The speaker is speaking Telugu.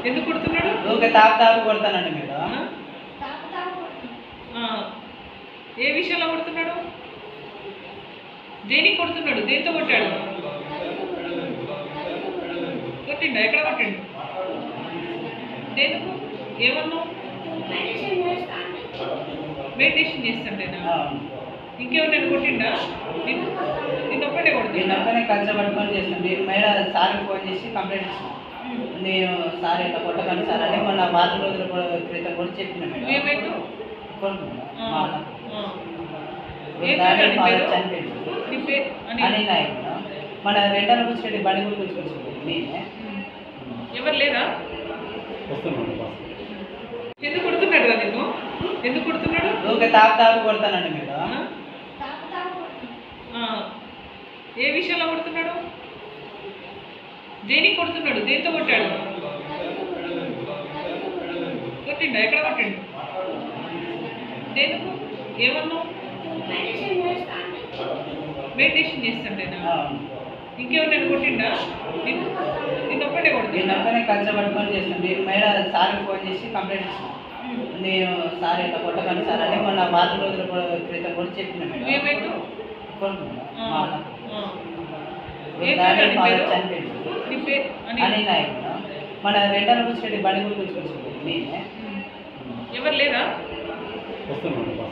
ఎందుకు కొడుతున్నాడు ఊరికే తాపు తాపు కొడతానండి మీరు ఆ? ఆ. ఏ విషయంలో కొడుతున్నాడు దేనికి కొడుతున్నాడు దేంతో కొట్టాడు కొట్టిండా ఎక్కడ కొట్టిండు దేనికి ఏమన్నావు మెడిటేషన్ చేస్తుండేనా అవును. ఇంకెవరైనా కొట్టిండా నిన్ను నిన్ను ఒక్కటే నేను కొడుతున్నా ఒక్కనే కలిసి పట్టుకొని చేస్తాను నేను మేడం సార్కి ఫోన్ చేసి కంప్లైంట్ ఇచ్చాను నేను సార్ ఇట్లా కొట్టకండి సార్ అని మొన్న వారం రోజుల కూడా- క్రితం కూడా చెప్పిన మేడం ఏమైందో కొనుక్కున్నా. ఆ, మా ఆ. ఇప్పుడు ఏం డాడీ పేరు నీ ఫాదర్ పేరు? చనిపోయింది నీ పేరు అని అని నాయక్ మన రెండవ కూర్చోండి బండి కూడా కూర్చొచ్చింది నేనే ఎవరు లేరా వస్తున్నాను బాస్ ఎందుకు కొడుతున్నాడు రా నిన్ను ఎందుకు కొడుతున్నాడు ఊరికే తాపు తాపు కొడతానండి మీరు ఆ? ఆ. ఏ విషయంలో కొడుతున్నాడు దేనికి కొడుతున్నాడు దేంతో కొట్టాడు కొట్టిండా ఎక్కడ కొట్టిండు దేనికి ఏమన్నావు మెడిటేషన్ చేస్తుండేనా అవును. ఇంకెవరైనా కొట్టిండా నిన్ను నిన్ను ఒక్కటే నేను కొడుతున్నా ఒక్కనే కలిసి పట్టుకొని చేస్తాను నేను మేడం సార్కి ఫోన్ చేసి కంప్లైంట్ ఇచ్చాను నేను సార్ ఇట్లా కొట్టకండి సార్ అని మొన్న వారం రోజుల కూడా- క్రితం కూడా చెప్పిన మేడం ఏమైందో కొనుక్కున్నా. ఆ, మా ఆ. ఇప్పుడు ఏం డాడీ పేరు నీ ఫాదర్ పేరు? చనిపోయింది నీ పేరు అని అని నాయక్ మన రెండవ కూర్చోండి బండి కూడా కూర్చొచ్చింది నేనే ఎవరు లేరా వస్తున్నాను బాస్